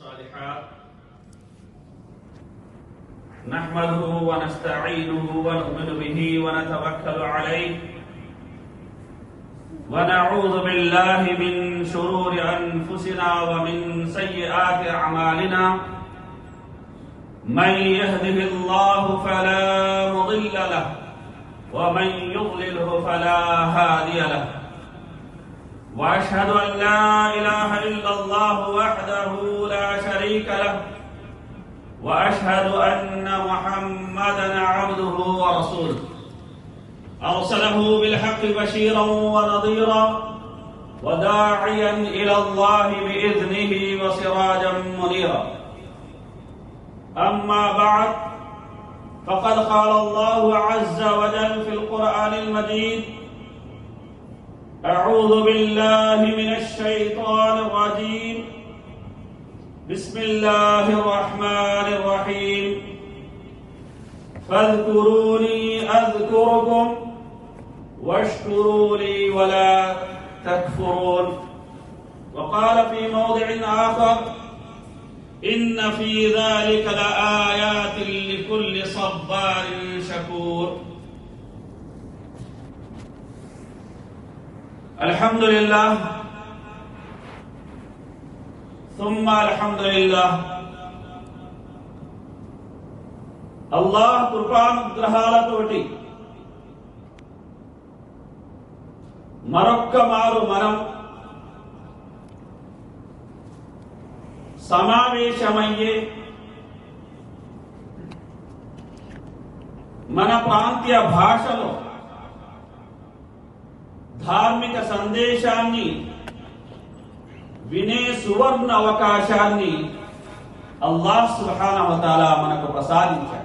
الصالحات نحمده ونستعينه ونؤمن به ونتوكل عليه ونعوذ بالله من شرور انفسنا ومن سيئات اعمالنا من يهده الله فلا مضل له ومن يضلله فلا هادي له واشهد ان لا اله الا الله وحده لا شريك له واشهد ان محمدا عبده ورسوله ارسله بالحق بشيرا ونظيرا وداعيا الى الله باذنه وسراجا منيرا اما بعد فقد قال الله عز وجل في القران المجيد أعوذ بالله من الشيطان الرجيم بسم الله الرحمن الرحيم فاذكروني أذكركم واشكروا لي ولا تكفرون وقال في موضع آخر إن في ذلك لآيات لكل صبار شكور الحمد لله ثم الحمد لله అల్లాహ్ కృపానుగ్రహాలతోటి మరొక్క మారు మనం సమావేశమయ్యే మన ప్రాంతీయ భాషలో ధార్మిక సందేశాన్ని వినే సువర్ణ అవకాశాన్ని అల్లాహ్ సుహానవతాల మనకు ప్రసాదించాడు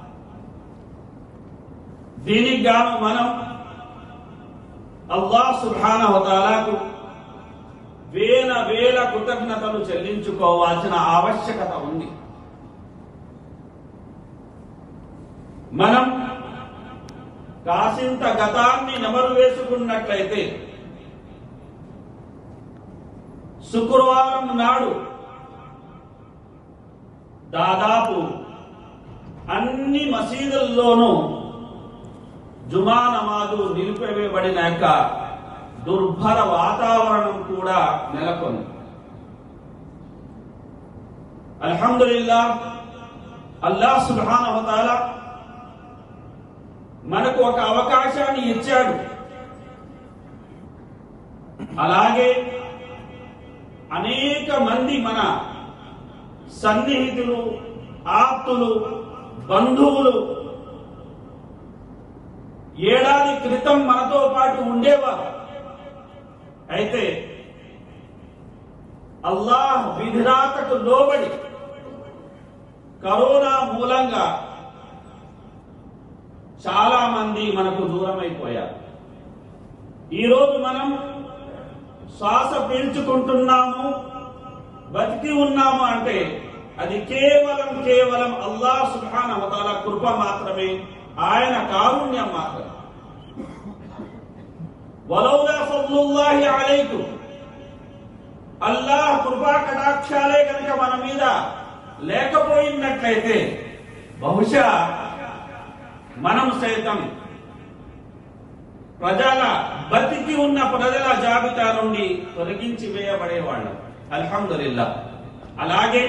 దీనికి గాను మనం అల్లాహ్ సుహానవతాలకు వేల వేల కృతజ్ఞతలు చెల్లించుకోవాల్సిన ఆవశ్యకత ఉంది మనం కాసింత గతాన్ని నెమరు వేసుకున్నట్లయితే శుక్రవారం నాడు దాదాపు అన్ని మసీదుల్లోనూ జుమా నమాజు నిలిపివేయబడిన యొక్క దుర్భర వాతావరణం కూడా నెలకొంది అల్హమ్దుల్లా అల్లాహ్ సుబ్హానహు మనకు ఒక అవకాశాన్ని ఇచ్చాడు అలాగే అనేక మంది మన సన్నిహితులు ఆప్తులు బంధువులు ఏడాది క్రితం మనతో పాటు ఉండేవారు అయితే అల్లాహ్ విధిరాతకు లోబడి కరోనా మూలంగా చాలా మంది మనకు దూరమైపోయారు ఈరోజు మనం శ్వాస పీల్చుకుంటున్నాము బతికి ఉన్నాము అంటే అది కేవలం కేవలం అల్లాహ్ సుఖాన్ అవతాల కృప మాత్రమే ఆయన కారుణ్యం మాత్రమే వలౌలా ఫద్లుల్లాహి అలైకు అల్లాహ్ కృపా కటాక్షాలే కనుక మన మీద లేకపోయినట్లయితే బహుశా మనం సైతం ప్రజల బతికి ఉన్న ప్రజల జాబితా నుండి తొలగించి వేయబడేవాళ్ళం అల్హమ్దుల్లా అలాగే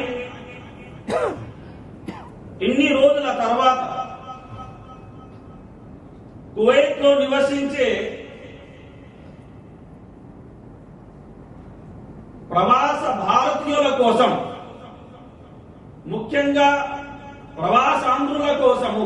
ఇన్ని రోజుల తర్వాత కువైట్ లో నివసించే ప్రవాస భారతీయుల కోసం ముఖ్యంగా ప్రవాసాంధ్రుల కోసము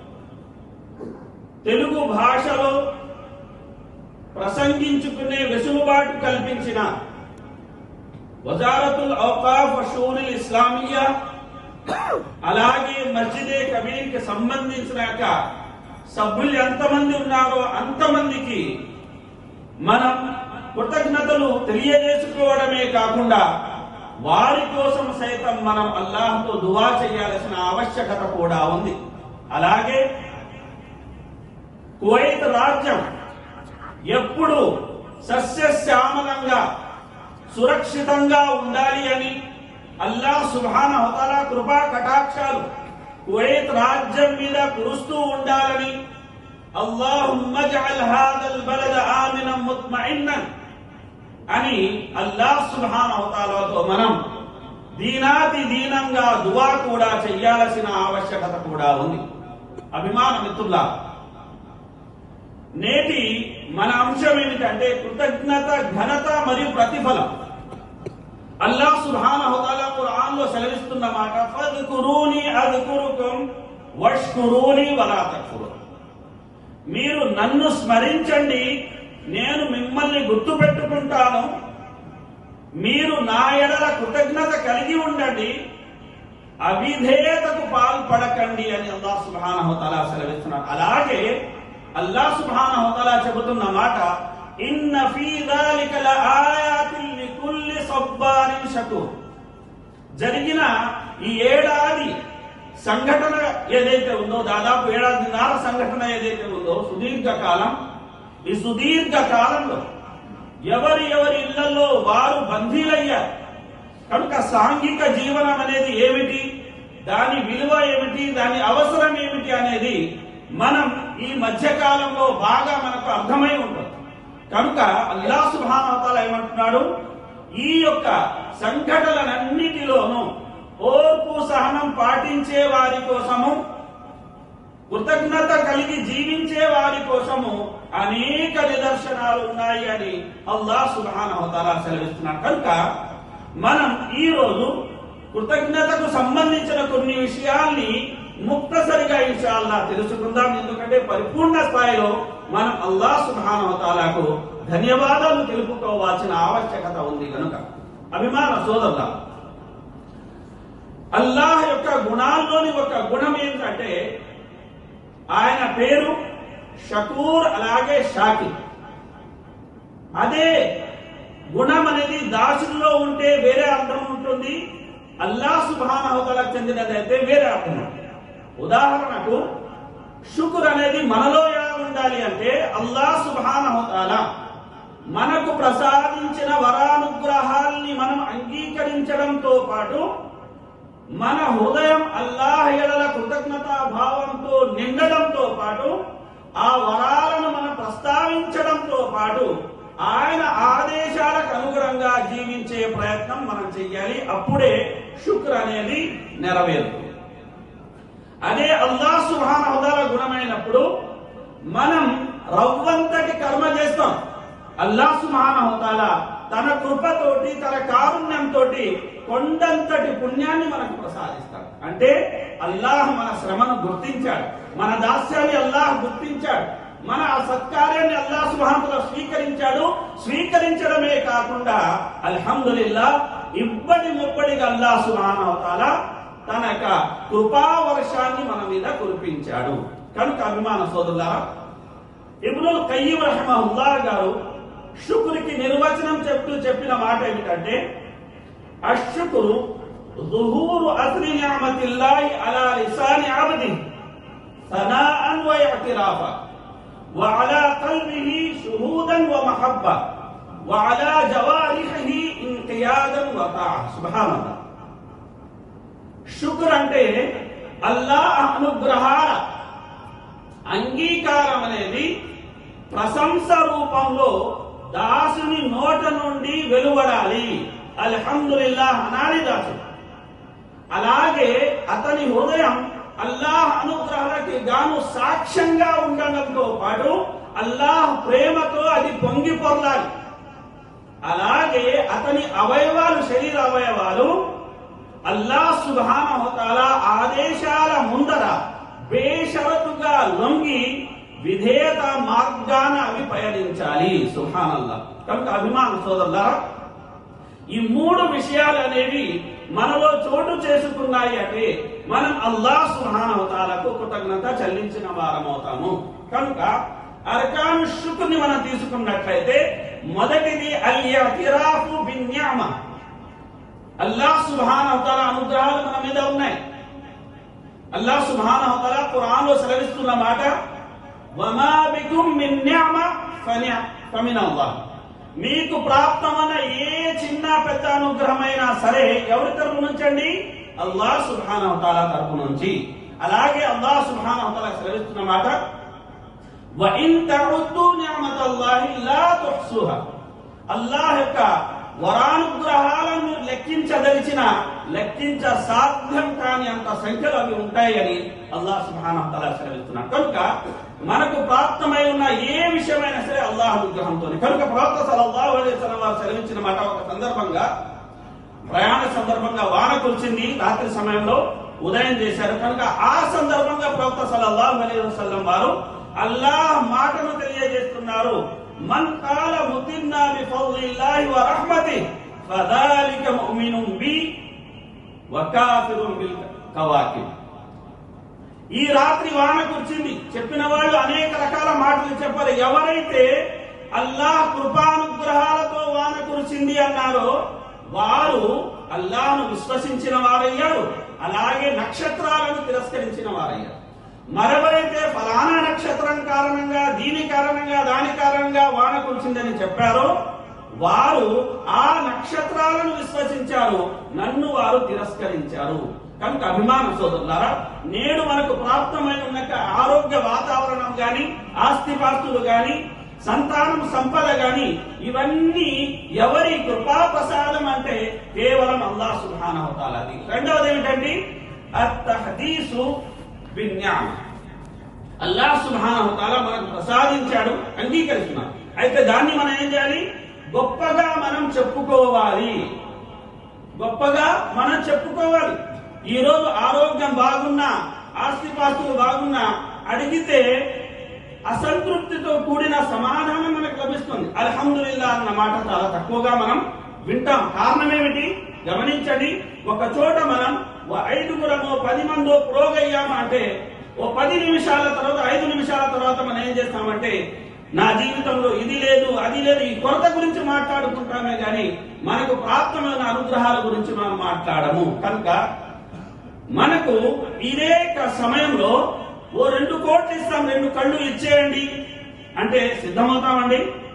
తెలుగు భాషలో ప్రసంగించుకునే వెసులుబాటు కల్పించిన వజారతుల్ ఔకాఫ్ షూరుల్ ఇస్లామియా అలాగే మస్జిదే కబీర్ కి సంబంధించిన యొక్క సభ్యులు ఎంతమంది ఉన్నారో అంతమందికి మనం కృతజ్ఞతలు తెలియజేసుకోవడమే కాకుండా వారి కోసం సైతం మనం అల్లాహ్తో దువా చేయాల్సిన ఆవశ్యకత కూడా ఉంది అలాగే కువైత్ రాజ్యం ఎప్పుడు సస్యశ్యామలంగా సురక్షితంగా ఉండాలి అని అల్లాహ్ సుభాన హోతాల కృపా కటాక్షాలు కువైత్ రాజ్యం మీద కురుస్తూ ఉండాలని అల్లాహుమ్మ జఅల్ హాదల్ బలద ఆమినం ముత్మఇన్నన్ అని అల్లాహ్ సుబ్హాన హోతాలతో మనం దీనాతి దీనంగా దువా కూడా చెయ్యాల్సిన ఆవశ్యకత కూడా ఉంది అభిమాన మిత్రుల్లా నేటి మన అంశం ఏమిటంటే కృతజ్ఞత ఘనత మరియు ప్రతిఫలం అల్లాహ్ సుబ్హాన హోతాల ఖురాన్ లో సెలవిస్తున్న మాట ఫద్కురూని అద్కురుకుం వష్కురూని వలా తక్ఫురూన్ మీరు నన్ను స్మరించండి నేను మిమ్మల్ని గుర్తు పెట్టుకుంటాను మీరు నా ఎడల కృతజ్ఞత కలిగి ఉండండి అవిధేయతకు పాల్పడకండి అని అల్లాహ్ సుబ్హానహు తఆలా సెలవిస్తున్నారు అలాగే అల్లాహ్ సుబ్హానహు తఆలా చెబుతున్న మాట ఇన్న ఫీ దాలిక లఆయాతిన్ లికుల్లి సబ్బారిన్ షకూర్ జరిగిన ఈ ఏడాది సంఘటన ఏదైతే ఉందో దాదాపు ఏడాదిన్నర సంఘటన ఏదైతే ఉందో సుదీర్ఘ కాలం ఈ సుదీర్ఘ కాలంలో ఎవరి ఎవరి ఇళ్లలో వారు బందీలయ్యారు కనుక సాంఘిక జీవనం అనేది ఏమిటి దాని విలువ ఏమిటి దాని అవసరం ఏమిటి అనేది మనం ఈ మధ్య కాలంలో బాగా మనకు అర్థమై ఉంటుంది కనుక అల్లా సుభానవతాల ఏమంటున్నాడు ఈ యొక్క సంఘటనలన్నిటిలోనూ ఓర్పు సహనం పాటించే వారి కోసము కృతజ్ఞత కలిగి జీవించే వారి కోసము అనేక నిదర్శనాలు ఉన్నాయి అని అల్లాహ్ సుబ్హానహు తఆలా సెలవిస్తున్నాడు కనుక మనం ఈ రోజు కృతజ్ఞతకు సంబంధించిన కొన్ని విషయాల్ని ముక్తసరిగా ఇన్షాల్లా తెలుసుకుందాం ఎందుకంటే పరిపూర్ణ స్థాయిలో మనం అల్లాహ్ సుబ్హానహు తఆలాకు ధన్యవాదాలు తెలుపుకోవాల్సిన ఆవశ్యకత ఉంది కనుక అభిమాన సోదరుల అల్లాహ్ యొక్క గుణాల్లోని ఒక గుణం ఏంటంటే ఆయన పేరు షకూర్ అలాగే షాకిర్ అదే గుణం అనేది దాసుల్లో ఉంటే వేరే అర్థం ఉంటుంది అల్లా సుభానహతలకు చెందినదైతే వేరే అర్థం ఉదాహరణకు షుకుర్ అనేది మనలో ఎలా ఉండాలి అంటే అల్లా సుభానహతాల మనకు ప్రసాదించిన వరానుగ్రహాల్ని మనం అంగీకరించడంతో పాటు మన హృదయం అల్లాహ్ ఎడల కృతజ్ఞతా భావంతో నిండడంతో పాటు ఆ వరాలను మనం ప్రస్తావించడంతో పాటు ఆయన ఆదేశాలకు అనుగుణంగా జీవించే ప్రయత్నం మనం చెయ్యాలి అప్పుడే శుక్ర అనేది నెరవేరుతుంది అదే అల్లా సుహాన హుదాల గుణమైనప్పుడు మనం రవ్వంతటి కర్మ చేస్తాం అల్లా సుహాన హుదాల తన కృపతోటి తన కారుణ్యంతో కొండంతటి పుణ్యాన్ని మనకు ప్రసాదిస్తాడు అంటే అల్లాహ్ మన శ్రమను గుర్తించాడు మన దాస్యాన్ని అల్లాహ్ గుర్తించాడు మన ఆ సత్కార్యాన్ని అల్లాహ్ సుభాంతులో స్వీకరించాడు స్వీకరించడమే కాకుండా అల్హమ్దుల్లా ఇబ్బడి ముబ్బడిగా అల్లాహ్ సుభానవతాల తన యొక్క కృపా వర్షాన్ని మన మీద కురిపించాడు కనుక అభిమాన సోదరులారా ఇబ్నుల్ కయ్యం రహమహుల్లా గారు శుక్రుకి నిర్వచనం చెప్తూ చెప్పిన మాట ఏమిటంటే అశుకురు ظهور أثر نعمة الله على لسان عبده ثناء واعترافا وعلى قلبه شهودا ومحبة وعلى جوارحه انقيادا وطاعة سبحان الله శుక్ర్ అంటే అల్లాహ్ అనుగ్రహాల అంగీకారం అనేది ప్రశంస రూపంలో దాసుని నోట నుండి వెలువడాలి అల్హమ్దుల్లాహ్ అనాలి దాసుడు అలాగే అతని హృదయం అల్లాహ్ అనుగ్రహాలకి గాను సాక్ష్యంగా ఉండడంతో పాటు అల్లాహ్ ప్రేమతో అది పొంగి పొర్లాలి అలాగే అతని అవయవాలు శరీర అవయవాలు అల్లాహ్ సుభానహతాల ఆదేశాల ముందర బేషరతుగా లొంగి విధేయత మార్గాన అవి పయనించాలి సుహానల్లా కనుక అభిమాన సోదరులారా ఈ మూడు విషయాలు అనేవి మనలో చోటు చేసుకున్నాయి అంటే మనం అల్లాహ్ సుహానవతాలకు కృతజ్ఞత చెల్లించిన వారమవుతాము కనుక అర్కాను శుక్రుని మనం తీసుకున్నట్లయితే మొదటిది అల్యతిరాఫు బిన్యామ అల్లాహ్ సుబ్హానహుతాల అనుగ్రహాలు మన మీద ఉన్నాయి అల్లాహ్ సుబ్హానహుతాల ఖురాన్ లో సెలవిస్తున్న మాట వమా బికుం మిన్ నిఅమ ఫనిఅ ఫమిన్ అల్లాహ్ మీకు ప్రాప్తమైన ఏ చిన్న పెద్ద అనుగ్రహమైనా సరే ఎవరి తరపు నుంచి అండి అల్లాహ్ సుబ్హానహు తాలా తరపు నుంచి అలాగే అల్లాహ్ సుబ్హానహు తాలా సెలవిస్తున్న మాట వఇన్ తఉద్దు నిఅమతల్లాహి లా తుహ్సుహా అల్లాహ్ యొక్క వరానుగ్రహాలను లెక్కించదలిచిన లెక్కించ సాధ్యం కాని అంత సంఖ్యలో అవి ఉంటాయని అల్లాహ్ సుబ్హానహు తాలా సెలవిస్తున్నాడు కనుక మనకు ప్రాప్తమై ఉన్న ఏ విషయమైనా సరే అల్లాహ్ అనుగ్రహంతో కనుక ప్రవక్త సల్లల్లాహు అలైహి వసల్లం వారు సెలవించిన మాట ఒక సందర్భంగా ప్రయాణ సందర్భంగా వాన కురిచింది రాత్రి సమయంలో ఉదయం చేశారు కనుక ఆ సందర్భంగా ప్రవక్త సల్లల్లాహు అలైహి వసల్లం వారు అల్లాహ్ మాటను తెలియజేస్తున్నారు మన్ కాల ముతిన్నా బి ఫضలిల్లాహి వ రహ్మతి ఫదాలిక ముమినుం బి వ కాఫిరున్ బిల్ కవాకిబ్ ఈ రాత్రి వాన కురిచింది చెప్పిన వాళ్ళు అనేక రకాల మాటలు చెప్పారు ఎవరైతే అల్లాహ్ కృపానుగ్రహాలతో వాన కురిచింది అన్నారో వారు అల్లాహ్ను విశ్వసించిన వారయ్యారు అలాగే నక్షత్రాలను తిరస్కరించిన వారయ్యారు మరెవరైతే ఫలానా నక్షత్రం కారణంగా దీని కారణంగా దాని కారణంగా వాన కురిసిందని చెప్పారో వారు ఆ నక్షత్రాలను విశ్వసించారు నన్ను వారు తిరస్కరించారు కనుక అభిమాన సోదరులారా నేడు మనకు ప్రాప్తమై ఉన్న ఆరోగ్య వాతావరణం గాని ఆస్తిపాస్తులు గాని సంతానం సంపద గాని ఇవన్నీ ఎవరి కృపా ప్రసాదం అంటే కేవలం అల్లాహ్ సుబ్హానహు తాలాది రెండవది ఏమిటండి అత్తహదీసు విజ్ఞానం అల్లాహ్ సుబ్హానహు తాలా మనకు ప్రసాదించాడు అంగీకరిస్తున్నాడు అయితే దాన్ని మనం ఏం చేయాలి గొప్పగా మనం చెప్పుకోవాలి గొప్పగా మనం చెప్పుకోవాలి ఈ రోజు ఆరోగ్యం బాగున్నా ఆస్తిపాస్తులు బాగున్నా అడిగితే అసంతృప్తితో కూడిన సమాధానం మనకు లభిస్తుంది అల్హమ్దుల్లా అన్న మాట చాలా తక్కువగా మనం వింటాం కారణం ఏమిటి గమనించండి ఒక చోట మనం ఓ ఐదుగురమో పది మందో ప్రోగయ్యాము అంటే ఓ పది నిమిషాల తర్వాత ఐదు నిమిషాల తర్వాత మనం ఏం చేస్తామంటే నా జీవితంలో ఇది లేదు అది లేదు ఈ కొరత గురించి మాట్లాడుకుంటామే గాని మనకు ప్రాప్తమైన అనుగ్రహాల గురించి మనం మాట్లాడము కనుక మనకు ఇదే క- సమయంలో ఓ రెండు కోట్లు ఇస్తాం రెండు కళ్ళు ఇచ్చేయండి అంటే సిద్ధమవుతామండి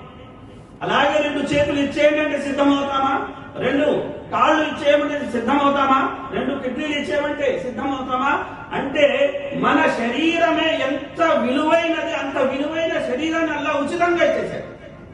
అలాగే రెండు చేతులు ఇచ్చేయండి అంటే సిద్ధమవుతామా రెండు కాళ్ళు ఇచ్చేయమంటే సిద్ధమవుతామా రెండు కిడ్నీలు ఇచ్చేయమంటే సిద్ధమవుతామా అంటే మన శరీరమే ఎంత విలువైనది అంత విలువైన శరీరాన్ని అలా ఉచితంగా ఇచ్చేశారు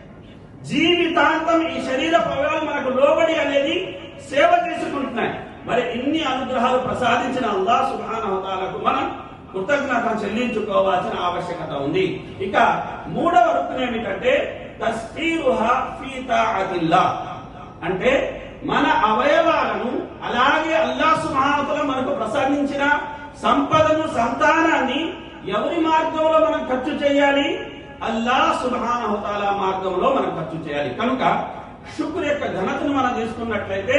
జీవితాంతం ఈ శరీర పవయాలు మనకు లోబడి అనేది సేవ చేసుకుంటున్నాయి మరి ఇన్ని అనుగ్రహాలు ప్రసాదించిన అల్లా సుభానవతాలకు మనం కృతజ్ఞత చెల్లించుకోవాల్సిన ఆవశ్యకత ఉంది ఇక మూడవ రుక్ను ఏమిటంటే తస్కీరుహా ఫీ తాఅతిల్లా అంటే మన అవయవాలను అలాగే అల్లా సుభానతల మనకు ప్రసాదించిన సంపదను సంతానాన్ని ఎవరి మార్గంలో మనం ఖర్చు చేయాలి అల్లా సుభానహతాల మార్గంలో మనం ఖర్చు చేయాలి కనుక శుక్రు యొక్క ఘనతను మనం తీసుకున్నట్లయితే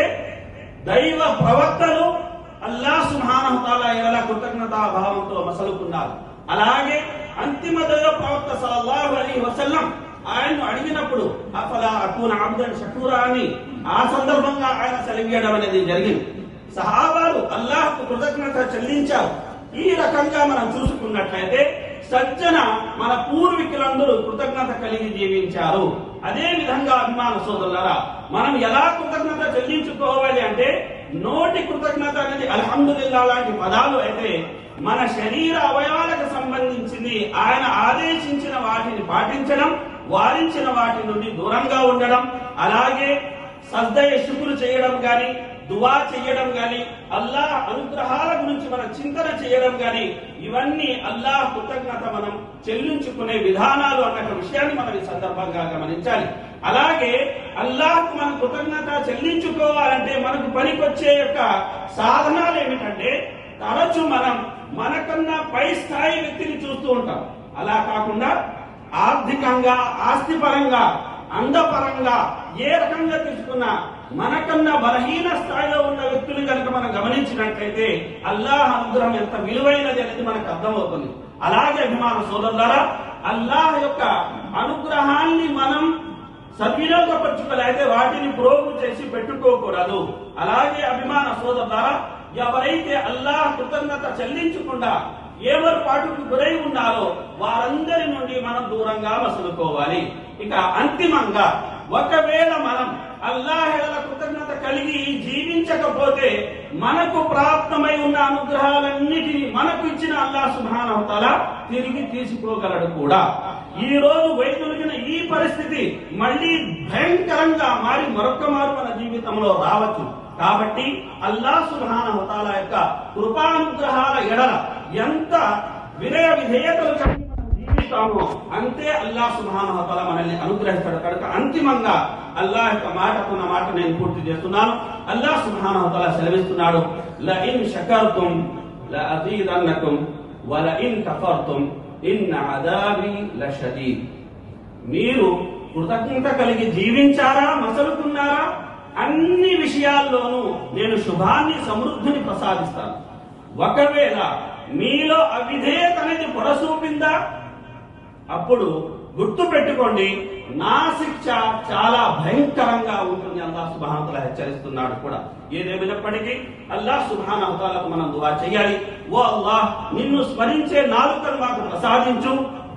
దైవ ప్రవక్తలు అల్లా సుభానహతాల ఎలా కృతజ్ఞతా భావంతో మసలుకున్నారు అలాగే అంతిమ దైవ ప్రవక్త సల్లల్లాహు అలైహి వసల్లం ఆయన్ను అడిగినప్పుడు అఫలా అకూన అబ్దన్ షకూరా అని ఆ సందర్భంగా ఆయన సెలవియడం అనేది జరిగింది సహాబాలు అల్లాహ్కు కృతజ్ఞత చెల్లించారు ఈ రకంగా మనం చూసుకున్నట్లయితే సజ్జన మన పూర్వీకులందరూ కృతజ్ఞత కలిగి జీవించారు అదే విధంగా అభిమాన సోదరులారా మనం ఎలా కృతజ్ఞత చెల్లించుకోవాలి అంటే నోటి కృతజ్ఞత అనేది అల్హమ్దుల్లా లాంటి పదాలు అయితే మన శరీర అవయవాలకు సంబంధించింది ఆయన ఆదేశించిన వాటిని పాటించడం వారించిన వాటి నుండి దూరంగా ఉండడం అలాగే సద్దయ శుకులు చేయడం గాని దువా చేయడం గాని అల్లాహ్ అనుగ్రహాల గురించి మనం చింతన చేయడం గాని ఇవన్నీ అల్లాహ్ కృతజ్ఞత మనం చెల్లించుకునే విధానాలు అన్న విషయాన్ని మనం ఈ సందర్భంగా గమనించాలి అలాగే అల్లాహ్కు మనం కృతజ్ఞత చెల్లించుకోవాలంటే మనకు పనికొచ్చే యొక్క సాధనాలు ఏమిటంటే తరచు మనం మనకన్నా పై స్థాయి వ్యక్తిని చూస్తూ ఉంటాం అలా కాకుండా ఆర్థికంగా ఆస్తిపరంగా అందపరంగా ఏ రకంగా తీసుకున్నా మనకన్నా బలహీన స్థాయిలో ఉన్న వ్యక్తులు కనుక మనం గమనించినట్లయితే అల్లాహ్ అనుగ్రహం ఎంత విలువైనది అనేది మనకు అర్థమవుతుంది అలాగే అభిమాన సోదరులారా అల్లాహ్ యొక్క అనుగ్రహాన్ని మనం సద్వినియోగపరచుకోలేకపోతే వాటిని ప్రోగు చేసి పెట్టుకోకూడదు అలాగే అభిమాన సోదరులారా ఎవరైతే అల్లాహ్ కృతజ్ఞత చెల్లించకుండా ఏమర్పాటుకు గురై ఉన్నారో వారందరి నుండి మనం దూరంగా మసులుకోవాలి ఇక అంతిమంగా ఒకవేళ మనం అల్లాహల కృతజ్ఞత కలిగి జీవించకపోతే మనకు ప్రాప్తమై ఉన్న అనుగ్రహాలన్నిటినీ మనకు ఇచ్చిన అల్లాహ్ సుభానవతల తిరిగి తీసుకోగలడు కూడా ఈ రోజు వైద్యులకిన ఈ పరిస్థితి మళ్ళీ భయంకరంగా మారి మరొక మారు మన జీవితంలో రావచ్చు కాబట్టి అల్లాహ్ సుభానవతాల యొక్క కృపానుగ్రహాల ఎడల ఎంత వినయ విధేయతలు కలిగి మనం జీవిస్తామో అంతే అల్లాహ్ సుభానవతాల మనల్ని అనుగ్రహిస్తాడు కనుక అంతిమంగా అల్లాహ్ యొక్క మాటకున్న మాట నేను పూర్తి చేస్తున్నాను అల్లాహ్ సుభానవతాల సెలవిస్తున్నాడు ల ఇన్ షకర్తుం ల అజీదన్నకుం వల ఇన్ కఫర్తుం ఇన్ అదాబి లషదీద్ మీరు కృతజ్ఞత కలిగి జీవించారా మసలుకున్నారా అన్ని విషయాల్లోనూ నేను శుభాన్ని సమృద్ధిని ప్రసాదిస్తాను ఒకవేళ మీలో అవిధేయత అనేది పొడసూపిందా అప్పుడు గుర్తు పెట్టుకోండి నా శిక్ష చాలా భయంకరంగా ఉంటుంది అల్లాహ్ సుబానతల హెచ్చరిస్తున్నాడు కూడా ఏదేమైనప్పటికీ అల్లాహ్ సుబానవతాలకు మనం దువా చేయాలి ఓ అల్లాహ్ నిన్ను స్మరించే నాలుకను మాకు ప్రసాదించు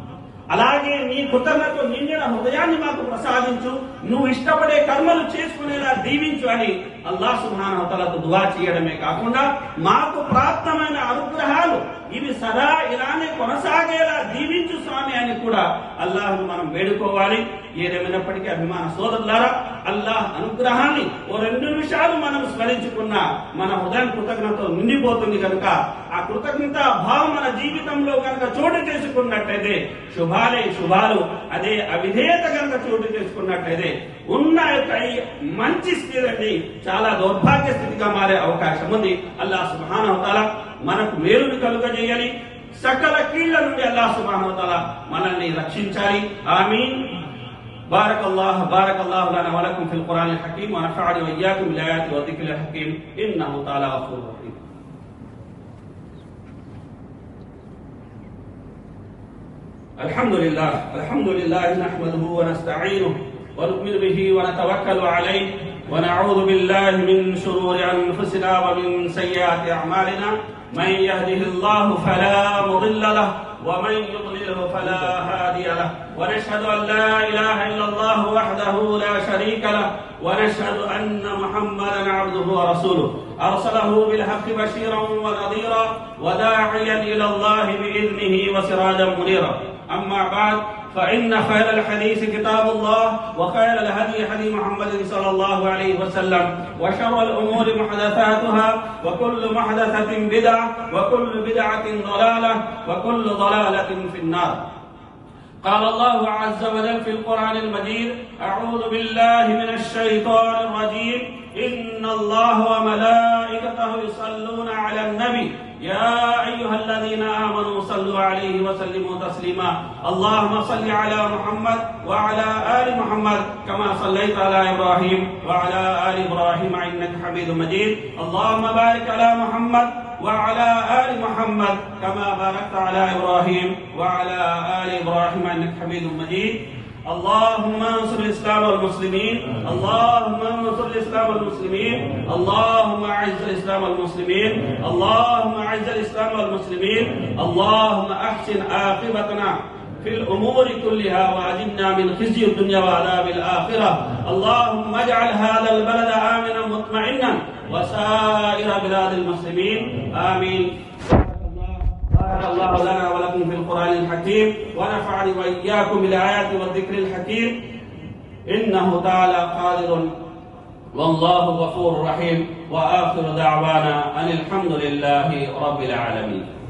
అలాగే నీ కృతజ్ఞతతో నిండిన హృదయాన్ని మాకు ప్రసాదించు నువ్వు ఇష్టపడే కర్మలు చేసుకునేలా దీవించు అని అల్లాహ్ సుబ్హానహు దువా చేయడమే కాకుండా మాకు ప్రాప్తమైన అనుగ్రహాలు ఇవి సదా ఇలానే కొనసాగేలా దీవించు స్వామి అని కూడా అల్లాహ్ను మనం వేడుకోవాలి ఏదేమైనప్పటికీ అభిమాన సోదరులారా అల్లాహ్ అనుగ్రహాన్ని ఓ రెండు నిమిషాలు మనం స్మరించుకున్న మన హృదయం కృతజ్ఞతతో నిండిపోతుంది కనుక ఆ కృతజ్ఞత భావం మన జీవితంలో కనుక చోటు చేసుకున్నట్లయితే శుభాలే శుభాలు అదే అవిధేయత కనుక చోటు చేసుకున్నట్లయితే ఉన్న యొక్క ఈ మంచి స్థితిని చాలా దౌర్భాగ్య స్థితిగా మారే అవకాశం ఉంది అల్లాహ్ సుబ్హానహు మనకు మేలుని కలుగజేయాలి సకల కీళ్ల నుండి అల్లాహ్ సుబ్హానహు మనల్ని రక్షించాలి ఆమీన్ بارك الله بارك الله لنا ولكم في القرآن الحكيم ونفعني وإياكم بالآيات والذكر الحكيم إنه تعالى غفور رحيم الحمد لله الحمد لله نحمده ونستعينه ونؤمن به ونتوكل عليه ونعوذ بالله من شرور أنفسنا ومن سيئات أعمالنا من يهده الله فلا مضل له ومن يضلله فلا هادي له ونشهد أن لا إله إلا الله وحده لا شريك له ونشهد أن محمدا عبده ورسوله أرسله بالحق بشيرا ونذيرا وداعيا إلى الله بإذنه وسراجا منيرا أما بعد فإن خير الحديث كتاب الله وخير الهدي هدي محمد صلى الله عليه وسلم وشر الأمور محدثاتها وكل محدثة بدعة وكل بدعة ضلالة وكل ضلالة في النار قال الله عز وجل في القرآن المجيد أعوذ بالله من الشيطان الرجيم إن الله وملائكته يصلون على النبي يا أيها الذين آمنوا صلوا عليه وسلموا تسليما اللهم صل على محمد وعلى آل محمد كما صليت على إبراهيم وعلى آل إبراهيم إنك حميد مجيد اللهم بارك على محمد وعلى آل محمد كما باركت على إبراهيم وعلى آل إبراهيم إنك حميد مجيد اللهم انصر الاسلام والمسلمين اللهم انصر الاسلام والمسلمين اللهم اعز الاسلام والمسلمين اللهم اعز الاسلام والمسلمين اللهم احسن عاقبتنا في الامور كلها واجبنا من خزي الدنيا وعذاب الاخره اللهم اجعل هذا البلد امنا مطمئنا وسائر بلاد المسلمين امين بارك الله لنا ولكم في القرآن الحكيم ونفعني وإياكم بالآيات والذكر الحكيم إنه تعالى قادر والله غفور رحيم وآخر دعوانا أن الحمد لله رب العالمين